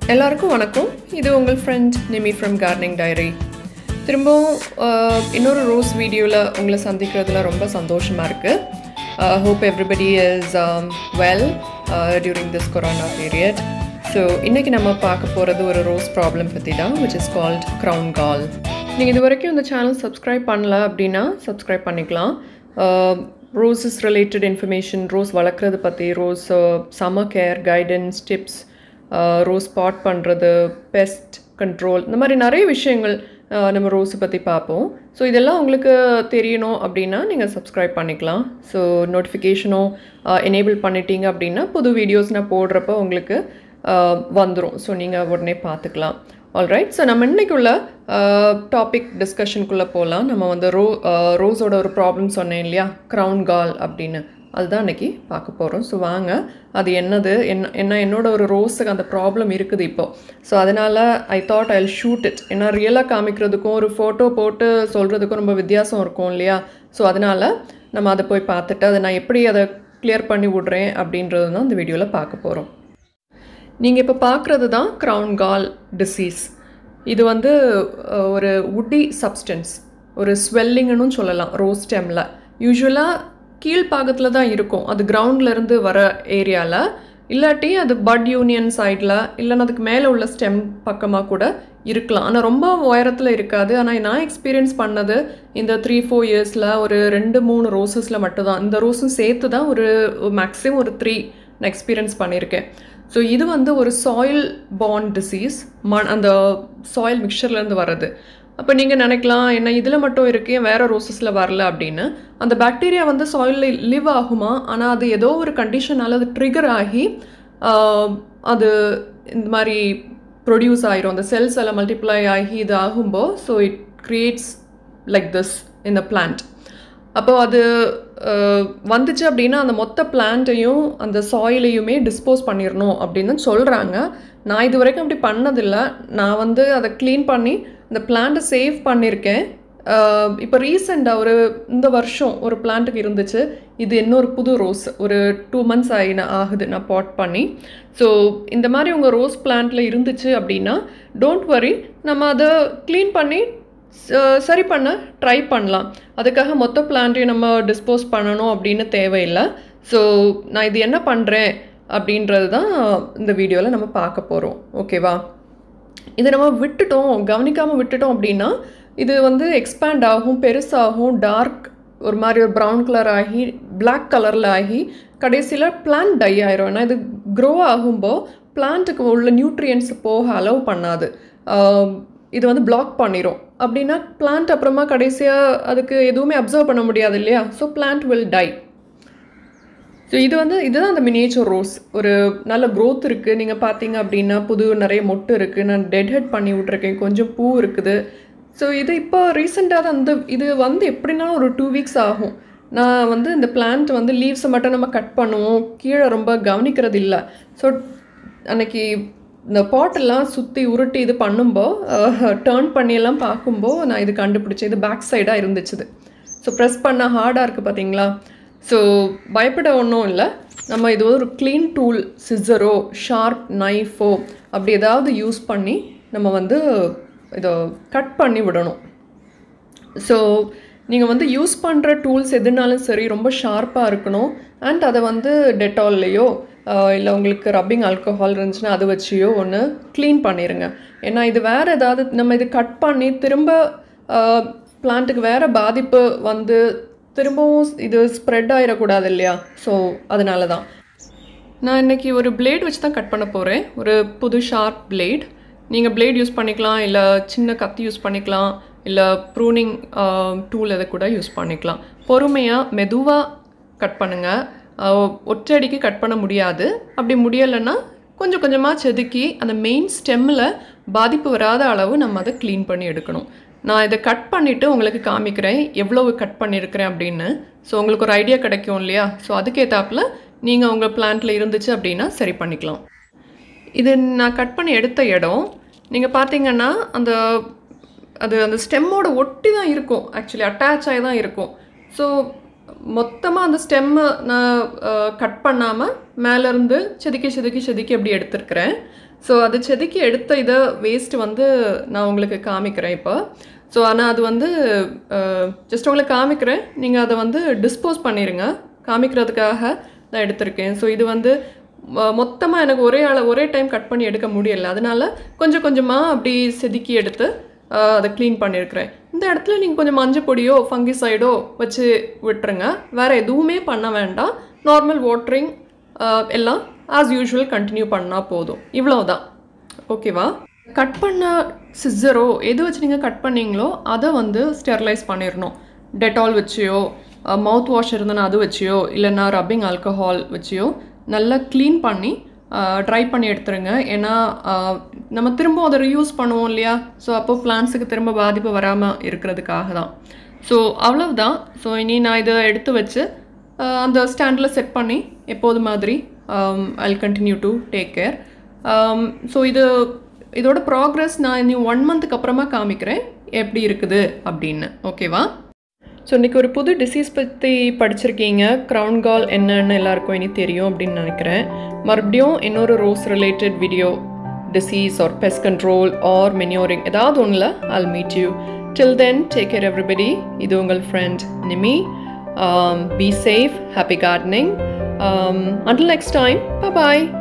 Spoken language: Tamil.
எல்லாருக்கும் வணக்கம் இது உங்கள் friend Nimi from gardening diary திரும்பவும் அஹ், இன்னொரு ரோஸ் வீடியோவில் உங்களை சந்திக்கிறதுல ரொம்ப சந்தோஷமாக இருக்குது hope everybody is well during this corona period so இன்றைக்கி நம்ம பார்க்க போகிறது ஒரு ரோஸ் ப்ராப்ளம் பற்றி தான் which is called crown gall நீங்கள் இது வரைக்கும் இந்த சேனல் சப்ஸ்கிரைப் பண்ணல அப்படின்னா சப்ஸ்கிரைப் பண்ணிக்கலாம் ரோஸஸ் ரிலேட்டட் இன்ஃபர்மேஷன் ரோஸ் வளர்க்குறது பற்றி rose summer care guidance tips rose spot பண்ணுறது பெஸ்ட் கண்ட்ரோல் இந்த மாதிரி நிறைய விஷயங்கள் ஆஹ் நம்ம ரோஸை பற்றி பார்ப்போம் ஸோ இதெல்லாம் உங்களுக்கு தெரியணும் அப்படின்னா நீங்கள் சப்ஸ்கிரைப் பண்ணிக்கலாம் ஸோ நோட்டிஃபிகேஷனும் எனேபிள் பண்ணிட்டீங்க அப்படின்னா புது வீடியோஸ் நான் போடுறப்ப உங்களுக்கு வந்துடும் ஸோ நீங்கள் உடனே பார்த்துக்கலாம் ஆல்ரைட் ஸோ நம்ம இன்னைக்குள்ள டாபிக் டிஸ்கஷனுக்குள்ளே போகலாம் நம்ம வந்து ரோ ரோஸோட ஒரு ப்ராப்ளம் சொன்னேன் இல்லையா க்ரௌன் கால் அப்படின்னு அதுதான் இன்னைக்கு பார்க்க போகிறோம் ஸோ வாங்க அது என்னது என்ன என்ன என்னோட ஒரு ரோஸுக்கு அந்த ப்ராப்ளம் இருக்குது இப்போ ஸோ அதனால் I thought I shoot it ஏன்னா ரியலாக காமிக்கிறதுக்கும் ஒரு ஃபோட்டோ போட்டு சொல்கிறதுக்கும் ரொம்ப வித்தியாசம் இருக்கும் இல்லையா ஸோ அதனால் நம்ம அதை போய் பார்த்துட்டு அதை நான் எப்படி அதை கிளியர் பண்ணி விட்றேன் அப்படின்றது தான் இந்த வீடியோவில் பார்க்க போகிறோம் நீங்கள் இப்போ பார்க்குறது தான் க்ரௌன் கால் டிசீஸ் இது வந்து அஹ், ஒரு உட்டி சப்ஸ்டன்ஸ் ஒரு ஸ்வெல்லிங்னு சொல்லலாம் ரோஸ் ஸ்டெம்மில் யூஸ்வலாக கீழ்ப்பாகத்தில் தான் இருக்கும் அது groundல இருந்து வர ஏரியாவில் இல்லாட்டி அது பட் யூனியன் சைடில் இல்லைன்னா அதுக்கு மேலே உள்ள ஸ்டெம் பக்கமாக கூட இருக்கலாம் ஆனால் ரொம்ப உயரத்தில் இருக்காது ஆனால் நான் எக்ஸ்பீரியன்ஸ் பண்ணது இந்த த்ரீ ஃபோர் இயர்ஸில் ஒரு ரெண்டு மூணு ரோசஸில் மட்டும்தான் இந்த ரோஸும் சேர்த்து தான் ஒரு மேக்ஸிமம் ஒரு த்ரீ நான் எக்ஸ்பீரியன்ஸ் பண்ணியிருக்கேன் ஸோ இது வந்து ஒரு சாயில் பாண்ட் டிசீஸ் மண் அந்த சாயில் மிக்சர்லேருந்து வர்றது அப்போ நீங்கள் நினைக்கலாம் என்ன இதில் மட்டும் இருக்கு ஏன் வேறு ரோசஸில் வரல அப்படின்னு அந்த பாக்டீரியா வந்து சாயிலில் லிவ் ஆகுமா ஆனால் அது ஏதோ ஒரு கண்டிஷனால் அது ட்ரிகர் ஆகி ஆஹ், அது இந்த மாதிரி ப்ரொடியூஸ் ஆயிரும் அந்த செல்ஸ் எல்லாம் மல்டிப்ளை ஆகி இது ஆகும்போ so it creates like this இந்த பிளான்ட் அப்போ அது அஹ், வந்துச்சு அப்படின்னா அந்த மொத்த பிளான்ட்டையும் அந்த சாயிலையுமே டிஸ்போஸ் பண்ணிடணும் அப்படின்னு சொல்கிறாங்க நான் இது வரைக்கும் அப்படி பண்ணதில்லை நான் வந்து அதை க்ளீன் பண்ணி அந்த பிளான்ட்டை சேவ் பண்ணியிருக்கேன் அஹ், இப்போ ரீசெண்டாக ஒரு இந்த வருஷம் ஒரு பிளான்ட்டுக்கு இருந்துச்சு இது இன்னொரு புது ரோஸ் ஒரு டூ மந்த்ஸ் ஆகி நான் ஆகுது நான் பாட் பண்ணி ஸோ இந்த மாதிரி உங்கள் ரோஸ் பிளான்ட்டில் இருந்துச்சு அப்படின்னா டோன்ட் வரி நம்ம அதை க்ளீன் பண்ணி ச- சரி பண்ண ட்ரை பண்ணலாம் அதுக்காக மொத்த பிளான்ட்டையும் நம்ம டிஸ்போஸ் பண்ணணும் அப்படின்னு தேவையில்லை ஸோ நான் இது என்ன பண்ணுறேன் அப்படின்றது தான் இந்த வீடியோவில் நம்ம பார்க்க போகிறோம் ஓகேவா இதை நம்ம விட்டுட்டோம் கவனிக்காமல் விட்டுட்டோம் அப்படின்னா இது வந்து எக்ஸ்பேண்ட் ஆகும் பெருசாகும் டார்க் ஒரு மாதிரி ஒரு ப்ரௌன் கலர் ஆகி Black கலரில் ஆகி கடைசியில் பிளான்ட் டை ஆயிரும் ஏன்னா இது க்ரோ ஆகும்போ பிளான்ட்டுக்கு உள்ள நியூட்ரியன்ஸ் போக அலோவ் பண்ணாது ஆம், இது வந்து பிளாக் பண்ணிரும் அப்படின்னா பிளான்ட் அப்புறமா கடைசியாக அதுக்கு எதுவுமே அப்சர்வ் பண்ண முடியாது இல்லையா so plant will die so இது வந்து இதுதான் அந்த மினியேச்சர் ரோஸ் ஒரு நல்ல growth இருக்குது நீங்கள் பார்த்தீங்க அப்படின்னா புது நிறைய மொட்டு இருக்குது நான் டெட் ஹெட் பண்ணி விட்ருக்கேன் கொஞ்சம் பூ இருக்குது ஸோ இது இப்போ ரீசெண்டாக தான் இந்த இது வந்து எப்படின்னா ஒரு டூ வீக்ஸ் ஆகும் நான் வந்து இந்த பிளான்ட் வந்து லீவ்ஸை மட்டும் நம்ம கட் பண்ணுவோம் கீழே ரொம்ப கவனிக்கிறது இல்லை ஸோ அன்னைக்கு இந்த பாட்டெல்லாம் சுற்றி உருட்டி இது பண்ணும்போ டேர்ன் பண்ணியெல்லாம் பார்க்கும்போ நான் இது கண்டுபிடிச்சேன் இது பேக் சைடாக இருந்துச்சுது ஸோ ப்ரெஸ் பண்ண ஹார்டாக இருக்குது பார்த்தீங்களா ஸோ பயப்பட ஒன்றும் இல்லை நம்ம இது ஒரு க்ளீன் டூல் சிசரோ ஷார்ப் நைஃபோ அப்படி ஏதாவது யூஸ் பண்ணி நம்ம வந்து இதை கட் பண்ணி விடணும் ஸோ நீங்கள் வந்து யூஸ் பண்ணுற டூல்ஸ் எதுனாலும் சரி ரொம்ப ஷார்ப்பாக இருக்கணும் அண்ட் அதை வந்து டெட்டால்லையோ இல்லை உங்களுக்கு ரப்பிங் ஆல்கஹால் இருந்துச்சுன்னா அதை வச்சியோ ஒன்று க்ளீன் பண்ணிடுங்க ஏன்னா இது வேறு ஏதாவது நம்ம இது கட் பண்ணி திரும்ப பிளான்ட்டுக்கு வேறு பாதிப்பு வந்து திரும்பவும் இது ஸ்ப்ரெட் ஆகிடக்கூடாது இல்லையா ஸோ அதனால தான் நான் இன்னைக்கு ஒரு பிளேட் வச்சு தான் கட் பண்ண போகிறேன் ஒரு புது ஷார்ப் பிளேட் நீங்கள் பிளேட் யூஸ் பண்ணிக்கலாம் இல்லை சின்ன கத்தி யூஸ் பண்ணிக்கலாம் இல்லை ப்ரூனிங் டூல் எதை கூட யூஸ் பண்ணிக்கலாம் பொறுமையாக மெதுவாக கட் பண்ணுங்கள் ஒற்றடிக்கு கட் பண்ண முடியாது அப்படி முடியலைன்னா கொஞ்சம் கொஞ்சமாக செதுக்கி அந்த மெயின் ஸ்டெம்மில் பாதிப்பு வராத அளவு நம்ம அதை க்ளீன் பண்ணி எடுக்கணும் நான் இதை கட் பண்ணிவிட்டு உங்களுக்கு காமிக்கிறேன் எவ்வளவு கட் பண்ணியிருக்கிறேன் அப்படின்னு ஸோ உங்களுக்கு ஒரு ஐடியா கிடைக்கும் இல்லையா ஸோ அதுக்கேற்றாப்புல நீங்கள் உங்கள் பிளான்ட்டில் இருந்துச்சு அப்படின்னா சரி பண்ணிக்கலாம் இது நான் கட் பண்ணி எடுத்த இடம் நீங்கள் பார்த்தீங்கன்னா அந்த அது அந்த ஸ்டெம்மோட ஒட்டி தான் இருக்கும் ஆக்சுவலி அட்டாச் ஆகி தான் இருக்கும் ஸோ மொத்தமாக அந்த ஸ்டெம்மை நான் கட் பண்ணாமல் மேலேருந்து செதுக்கி செதுக்கி செதுக்கி அப்படி எடுத்திருக்கிறேன் ஸோ அது செதுக்கி எடுத்த இதை வேஸ்ட் வந்து நான் உங்களுக்கு காமிக்கிறேன் இப்போ ஸோ ஆனால் அது வந்து ஜஸ்ட் உங்களுக்கு காமிக்கிறேன் நீங்கள் அதை வந்து டிஸ்போஸ் பண்ணிடுங்க காமிக்கிறதுக்காக நான் எடுத்திருக்கேன் ஸோ இது வந்து மொத்தமாக எனக்கு ஒரே ஆள ஒரே டைம் கட் பண்ணி எடுக்க முடியல அதனால கொஞ்சம் கொஞ்சமாக அப்படி செதுக்கி எடுத்து ஆஹ், அதை க்ளீன் பண்ணியிருக்கிறேன் இந்த இடத்துல நீங்கள் கொஞ்சம் மஞ்சள் பொடியோ ஃபங்கிசைடோ வச்சு விட்டுருங்க வேறு எதுவுமே பண்ண வேண்டாம் நார்மல் வாட்டரிங் எல்லாம் ஆஸ் யூஷுவல் கண்டினியூ பண்ணால் போதும் இவ்வளவுதான் ஓகேவா கட் பண்ண சிஸ்ஸரோ எது வச்சு நீங்கள் கட் பண்ணீங்களோ அதை வந்து ஸ்டெர்லைஸ் பண்ணிடணும் டெட்டால் வச்சியோ மவுத் வாஷ் இருந்தனா அது வச்சியோ இல்லைன்னா ரப்பிங் ஆல்கஹால் வச்சியோ நல்லா க்ளீன் பண்ணி ட்ரை பண்ணி எடுத்துருங்க ஏன்னா ஆஹ், நம்ம திரும்ப அதை ரியூஸ் பண்ணுவோம் இல்லையா ஸோ அப்போ பிளான்ஸுக்கு திரும்ப பாதிப்பு வராமல் இருக்கிறதுக்காக தான் ஸோ அவ்வளவுதான் ஸோ இனி நான் இதை எடுத்து வச்சு ஆஹ், அந்த ஸ்டாண்டில் செட் பண்ணி எப்போது மாதிரி I continue to take care so இது இதோட ப்ராக்ரஸ் நான் இனி ஒன் மந்த்துக்கு அப்புறமா காமிக்கிறேன் எப்படி இருக்குது அப்படின்னு ஓகேவா ஸோ இன்றைக்கி ஒரு புது டிசீஸ் பற்றி படிச்சிருக்கீங்க க்ரௌன் கால் என்னன்னு எல்லாருக்கும் இனி தெரியும் அப்படின்னு நினைக்கிறேன் மறுபடியும் இன்னொரு rose related video disease or best control or monitoring ஏதாவது ஒன்றில் I'll meet you till then take care everybody இது உங்கள் ஃப்ரெண்ட் நிமி um, be safe happy gardening um, until next time bye bye